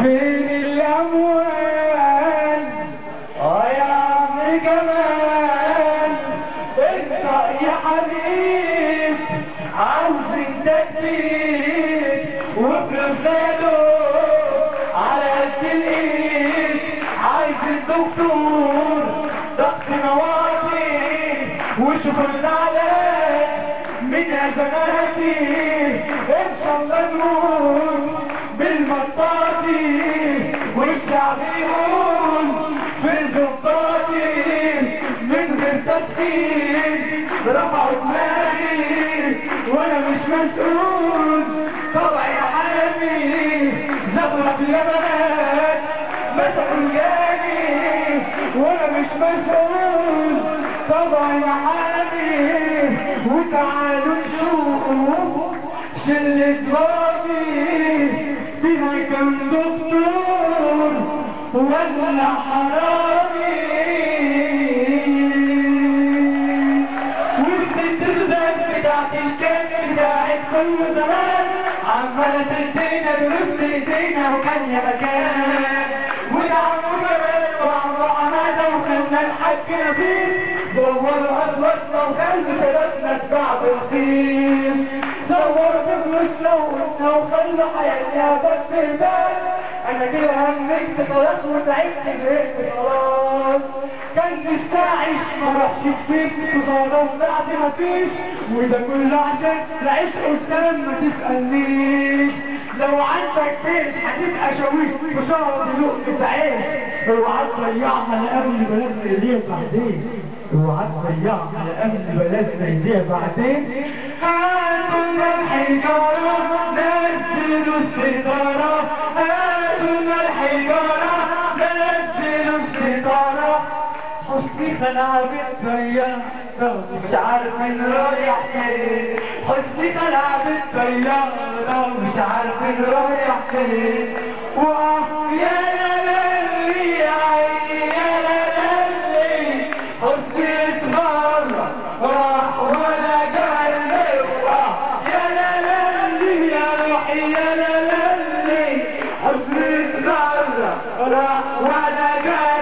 فين الأموال اه يا عم جمال انت يا حبيب عاوز التكتيك وبرساله على قد الايد عايز الدكتور ضغط نواطي وشكر عليك من ازماتي ان شاء الله نموت بالمطاطي والشعب يقول في زباطي من غير تدخين رفعوا دماغي وانا مش مسؤول طبعا يا حامي زبرة بلبنات مسكوا الجاني وانا مش مسؤول طبعا يا حامي وتعالوا نشوف شلة بابي فيها كم دكتور ولا حرامي والست الزاد بتاعت الكم بتاعت كل زمان عمالة تدينا دروس بايدينا وكان يا مكان وده عمو جمال وعمو حمادة وخلنا الحاج نصيب زوروا أصواتنا وخلوا شبابنا اتباع بالرخيص زوروا بفلوسنا وقلنا وخلوا حياتنا بس البال انا كده همكت خلاص وتعبت زهقت خلاص كان نفسي اعيش ما اروحش في سيف وصالة وبعد ما فيش وده كله عشان العيش حسام ما تسألنيش لو عندك جيش هتبقى شويت وشهر لقمة عيش اوعى تضيعها لقبل بلدنا ايديها بعدين اوعى تضيعها لقبل بلدنا ايديها بعدين هاتوا الحجارة نزلوا الستارة هاتوا الحجارة نزلوا الستارة حسني خلع بالطيارة مش عارف مين رايح فين حسني خلع بالطيارة مش عارف مين رايح فين واه يا لالي يا عيني يا لالي حسني اتغرب راح ولا قلبي واه يا لالي يا روحي يا لالي حسني اتغرب راح ولا قلبي